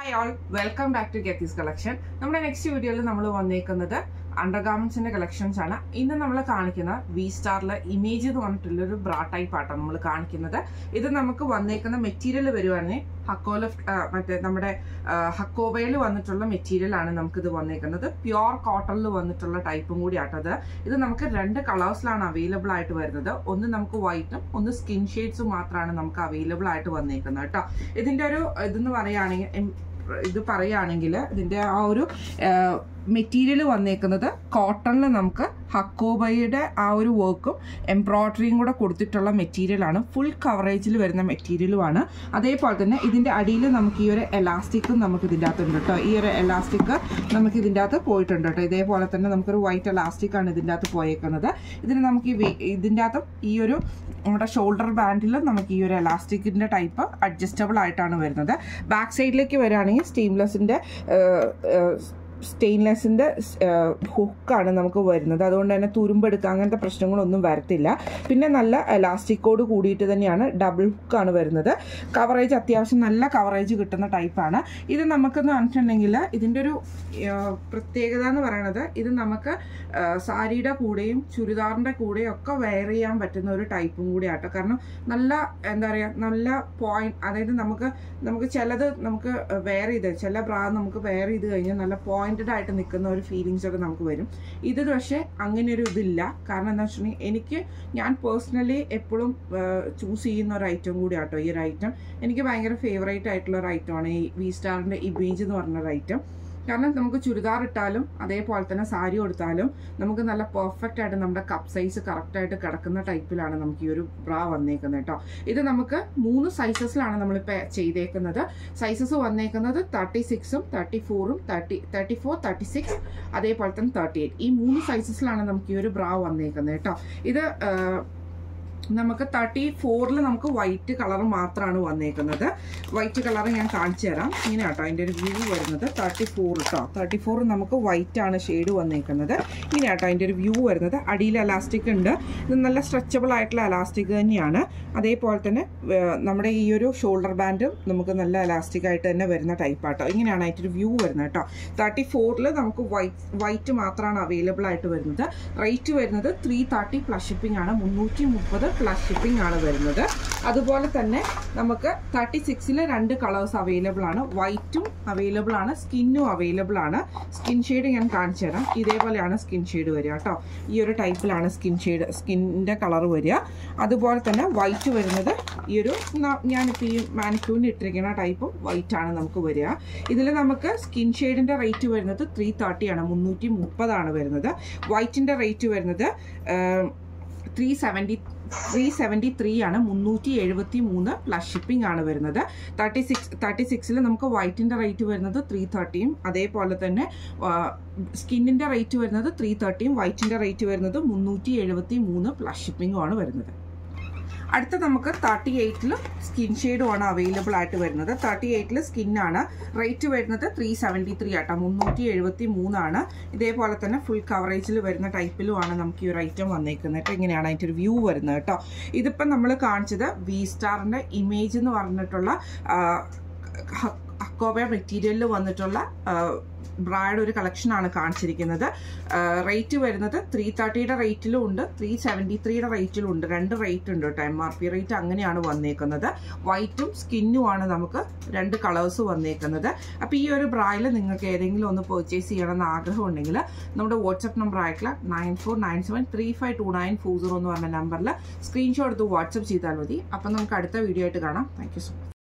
hi all welcome back to ഗെത്തീസ് collection നമ്മുടെ next വീഡിയോയിൽ നമ്മൾ വന്നേക്കുന്നത് അണ്ടർഗാർമെന്റ്സിന്റെ കളക്ഷൻസ് ആണ് ഇന്ന് നമ്മൾ കാണിക്കുന്ന വി സ്റ്റാറിലെ ഇമേജ് എന്ന് പറഞ്ഞിട്ടുള്ള ഒരു ബ്രാ ടൈപ്പ് ആട്ടോ നമ്മൾ കാണിക്കുന്നത് ഇത് നമുക്ക് വന്നേക്കുന്ന മെറ്റീരിയൽ വരുവാണെങ്കിൽ ഹക്കോല മറ്റേ നമ്മുടെ ഹക്കോബയിൽ വന്നിട്ടുള്ള മെറ്റീരിയൽ ആണ് നമുക്ക് ഇത് വന്നേക്കുന്നത് പ്യുവർ കോട്ടണിൽ വന്നിട്ടുള്ള ടൈപ്പും കൂടി ആട്ടത് ഇത് നമുക്ക് രണ്ട് കളേഴ്സിലാണ് അവൈലബിൾ ആയിട്ട് വരുന്നത് ഒന്ന് നമുക്ക് വൈറ്റും ഒന്ന് സ്കിൻ ഷെയ്ഡ്സും മാത്രമാണ് നമുക്ക് അവൈലബിൾ ആയിട്ട് വന്നേക്കുന്നത് കേട്ടോ ഇതിന്റെ ഒരു ഇതെന്ന് പറയുകയാണെങ്കിൽ എം- ഇത് പറയുകയാണെങ്കിൽ ഇതിന്റെ ആ ഒരു മെറ്റീരിയൽ വന്നേക്കുന്നത് കോട്ടണിൽ നമുക്ക് ഹക്കോബയുടെ ആ ഒരു വർക്കും എംബ്രോയ്ഡറിയും കൂടെ കൊടുത്തിട്ടുള്ള മെറ്റീരിയലാണ് ഫുൾ കവറേജിൽ വരുന്ന മെറ്റീരിയലുമാണ് അതേപോലെ തന്നെ ഇതിന്റെ അടിയിൽ നമുക്ക് ഈ ഒരു എലാസ്റ്റിക്കും നമുക്ക് ഇതിൻ്റെ അകത്തുണ്ട് കേട്ടോ ഈ ഒരു എലാസ്റ്റിക് നമുക്ക് ഇതിൻ്റെ അകത്ത് പോയിട്ടുണ്ട് കേട്ടോ ഇതേപോലെ തന്നെ നമുക്കൊരു വൈറ്റ് എലാസ്റ്റിക് ആണ് ഇതിൻ്റെ അകത്ത് പോയേക്കുന്നത് ഇതിന് നമുക്ക് ഈ വേ- ഇതിൻ്റെ അകത്തും ഈ ഒരു നമ്മുടെ ഷോൾഡർ ബാൻഡിൽ നമുക്ക് ഈ ഒരു എലാസ്റ്റിക്കിന്റെ ടൈപ്പ് അഡ്ജസ്റ്റബിൾ ആയിട്ടാണ് വരുന്നത് ബാക്ക് സൈഡിലേക്ക് വരികയാണെങ്കിൽ സ്റ്റീംലെസിന്റെ സ്റ്റെയിൻലെസ്സിൻ്റെ ഹുക്കാണ് നമുക്ക് വരുന്നത് അതുകൊണ്ട് തന്നെ തുരുമ്പെടുക്കുക അങ്ങനത്തെ പ്രശ്നങ്ങളൊന്നും വരത്തില്ല പിന്നെ നല്ല എലാസ്റ്റിക്കോട് കൂടിയിട്ട് തന്നെയാണ് ഡബിൾ ഹുക്കാണ് വരുന്നത് കവറേജ് അത്യാവശ്യം നല്ല കവറേജ് കിട്ടുന്ന ടൈപ്പാണ് ഇത് നമുക്കെന്ന് പറഞ്ഞിട്ടുണ്ടെങ്കിൽ ഇതിൻ്റെ ഒരു ആ, പ്രത്യേകത എന്ന് പറയുന്നത് ഇത് നമുക്ക് ആ, സാരിയുടെ കൂടെയും ചുരിദാറിൻ്റെ കൂടെയും ഒക്കെ വെയർ ചെയ്യാൻ പറ്റുന്ന ഒരു ടൈപ്പും കൂടി ആട്ടോ കാരണം നല്ല എന്താ പറയുക നല്ല പോയിന്റ് അതായത് നമുക്ക് നമുക്ക് ചിലത് നമുക്ക് വെയർ ചെയ്ത് ചില ബ്രാ നമുക്ക് വെയർ ചെയ്ത് കഴിഞ്ഞാൽ നല്ല പോയിന്റഡ് ആയിട്ട് നിൽക്കുന്ന ഒരു ഫീലിങ്സ് ഒക്കെ നമുക്ക് വരും ഇത് പക്ഷേ അങ്ങനെ ഒരു ഇതില്ല കാരണം എന്താ വെച്ചിട്ടുണ്ടെങ്കിൽ എനിക്ക് ഞാൻ പേഴ്സണലി എപ്പോഴും ചൂസ് ചെയ്യുന്ന ഒരു ഐറ്റം കൂടി ആട്ടോ ഈ ഒരു ഐറ്റം എനിക്ക് ഭയങ്കര ഫേവറേറ്റ് ആയിട്ടുള്ള ഒരു ഐറ്റമാണ് ഈ വി സ്റ്റാറിൻ്റെ ഇമേജ് എന്ന് പറഞ്ഞ ഒരു ഐറ്റം കാരണം നമുക്ക് ചുരിദാർ ഇട്ടാലും അതേപോലെ തന്നെ സാരി കൊടുത്താലും നമുക്ക് നല്ല പെർഫെക്റ്റ് ആയിട്ട് നമ്മുടെ കപ്പ് സൈസ് കറക്റ്റ് ആയിട്ട് കിടക്കുന്ന ടൈപ്പിലാണ് നമുക്ക് ഈ ഒരു ബ്രാ വന്നേക്കുന്നത് കേട്ടോ ഇത് നമുക്ക് മൂന്ന് സൈസസിലാണ് നമ്മളിപ്പോൾ ചെയ്തേക്കുന്നത് സൈസസ് വന്നേക്കുന്നത് തേർട്ടി സിക്സും തേർട്ടി ഫോറും thirty thirty four thirty six അതേപോലെ തന്നെ തേർട്ടി എയ്റ്റ് ഈ മൂന്ന് സൈസസിലാണ് നമുക്ക് ഈ ഒരു ബ്രാ വന്നേക്കുന്നത് കേട്ടോ ഇത് ആ, നമുക്ക് തേർട്ടി ഫോറിൽ നമുക്ക് വൈറ്റ് കളർ മാത്രമാണ് വന്നേക്കുന്നത് വൈറ്റ് കളർ ഞാൻ കാണിച്ചു തരാം ഇങ്ങനെ കേട്ടോ അതിൻ്റെ ഒരു വ്യൂ വരുന്നത് തേർട്ടി ഫോർ കേട്ടോ തേർട്ടി ഫോർ നമുക്ക് വൈറ്റ് ആണ് ഷെയ്ഡ് വന്നേക്കുന്നത് ഇങ്ങനെ കേട്ടോ അതിൻ്റെ ഒരു വ്യൂ വരുന്നത് അടിയിൽ എലാസ്റ്റിക് ഉണ്ട് ഇത് നല്ല സ്ട്രെച്ചബിൾ ആയിട്ടുള്ള എലാസ്റ്റിക് തന്നെയാണ് അതേപോലെ തന്നെ ഏർ, നമ്മുടെ ഈ ഒരു ഷോൾഡർ ബാൻഡും നമുക്ക് നല്ല എലാസ്റ്റിക് ആയിട്ട് തന്നെ വരുന്ന ടൈപ്പ് ആട്ടോ ഇങ്ങനെയാണ് അതിൻ്റെ ഒരു വ്യൂ വരുന്നത് കേട്ടോ തേർട്ടി ഫോറിൽ നമുക്ക് വൈറ്റ് വൈറ്റ് മാത്രമാണ് അവൈലബിൾ ആയിട്ട് വരുന്നത് റേറ്റ് വരുന്നത് ത്രീ തേർട്ടി പ്ലസ് ഷിപ്പിംഗ് ആണ് മുന്നൂറ്റി മുപ്പത് പ്ലസ് ഷിപ്പിംഗ് ആണ് വരുന്നത് അതുപോലെ തന്നെ നമുക്ക് തേർട്ടി സിക്സിൽ രണ്ട് കളേഴ്സ് അവൈലബിൾ ആണ് വൈറ്റും അവൈലബിൾ ആണ് സ്കിന്നും അവൈലബിൾ ആണ് സ്കിൻ ഷെയ്ഡ് ഞാൻ കാണിച്ചു തരാം ഇതേപോലെയാണ് സ്കിൻ ഷെയ്ഡ് വരിക കേട്ടോ ഈ ഒരു ടൈപ്പിലാണ് സ്കിൻ ഷെയ്ഡ് സ്കിന്നിൻ്റെ കളർ വരിക അതുപോലെ തന്നെ വൈറ്റ് വരുന്നത് ഈ ഒരു ന- ഞാനിപ്പോൾ ഈ മാനിക്യൂവിന് ഇട്ടിരിക്കുന്ന ടൈപ്പും വൈറ്റ് ആണ് നമുക്ക് വരിക ഇതിൽ നമുക്ക് സ്കിൻ ഷെയ്ഡിൻ്റെ റേറ്റ് വരുന്നത് ത്രീ തേർട്ടി ആണ് മുന്നൂറ്റി മുപ്പതാണ് വരുന്നത് വൈറ്റിൻ്റെ റേറ്റ് വരുന്നത് three seventy three seventy three ആണ് മുന്നൂറ്റി എഴുപത്തി മൂന്ന് പ്ലസ് ഷിപ്പിംഗ് ആണ് വരുന്നത് തേർട്ടി സിക്സ് തേർട്ടി സിക്സിൽ നമുക്ക് വൈറ്റിൻ്റെ റേറ്റ് വരുന്നത് ത്രീ തേർട്ടിയും അതേപോലെ തന്നെ സ്കിന്നിൻ്റെ റേറ്റ് വരുന്നത് ത്രീ തേർട്ടിയും വൈറ്റിൻ്റെ റേറ്റ് വരുന്നത് മുന്നൂറ്റി എഴുപത്തി മൂന്ന് പ്ലസ് ഷിപ്പിംഗും ആണ് വരുന്നത് അടുത്ത നമുക്ക് തേർട്ടി എയ്റ്റിൽ സ്കിൻ ഷെയ്ഡുമാണ് അവൈലബിൾ ആയിട്ട് വരുന്നത് തേർട്ടി എയ്റ്റിൽ സ്കിന്നാണ് റേറ്റ് വരുന്നത് ത്രീ സെവൻറ്റി ത്രീ ആട്ടോ മുന്നൂറ്റി എഴുപത്തി മൂന്നാണ് ഇതേപോലെ തന്നെ ഫുൾ കവറേജിൽ വരുന്ന ടൈപ്പിലുമാണ് നമുക്ക് ഈ ഒരു ഐറ്റം വന്നേക്കുന്നത് കേട്ടോ ഇങ്ങനെയാണ് അതിൻ്റെ ഒരു വ്യൂ വരുന്നത് കേട്ടോ ഇതിപ്പം നമ്മൾ കാണിച്ചത് വി സ്റ്റാറിൻ്റെ ഇമേജ് എന്ന് പറഞ്ഞിട്ടുള്ള അക്കോബ മെറ്റീരിയലിൽ വന്നിട്ടുള്ള ബ്രായുടെ ഒരു കളക്ഷനാണ് കാണിച്ചിരിക്കുന്നത് റേറ്റ് വരുന്നത് ത്രീ തേർട്ടിയുടെ റേറ്റിലും ഉണ്ട് ത്രീ സെവൻറ്റി ത്രീയുടെ റേറ്റിലും ഉണ്ട് രണ്ട് റേറ്റ് ഉണ്ട് കേട്ടോ എം ആർ പി റേറ്റ് അങ്ങനെയാണ് വന്നേക്കുന്നത് വൈറ്റും സ്കിന്നുമാണ് നമുക്ക് രണ്ട് കളേഴ്സ് വന്നേക്കുന്നത് അപ്പോൾ ഈ ഒരു ബ്രായിൽ നിങ്ങൾക്ക് ഏതെങ്കിലും ഒന്ന് പർച്ചേസ് ചെയ്യണമെന്ന് ആഗ്രഹം ഉണ്ടെങ്കിൽ നമ്മുടെ വാട്സപ്പ് നമ്പർ ആയിട്ടുള്ള nine four nine seven three five two nine four zero എന്ന് പറഞ്ഞ നമ്പറിൽ സ്ക്രീൻഷോട്ട് എടുത്ത് വാട്സപ്പ് ചെയ്താൽ മതി അപ്പം നമുക്ക് അടുത്ത വീഡിയോ ആയിട്ട് കാണാം താങ്ക് യു സോ മച്ച്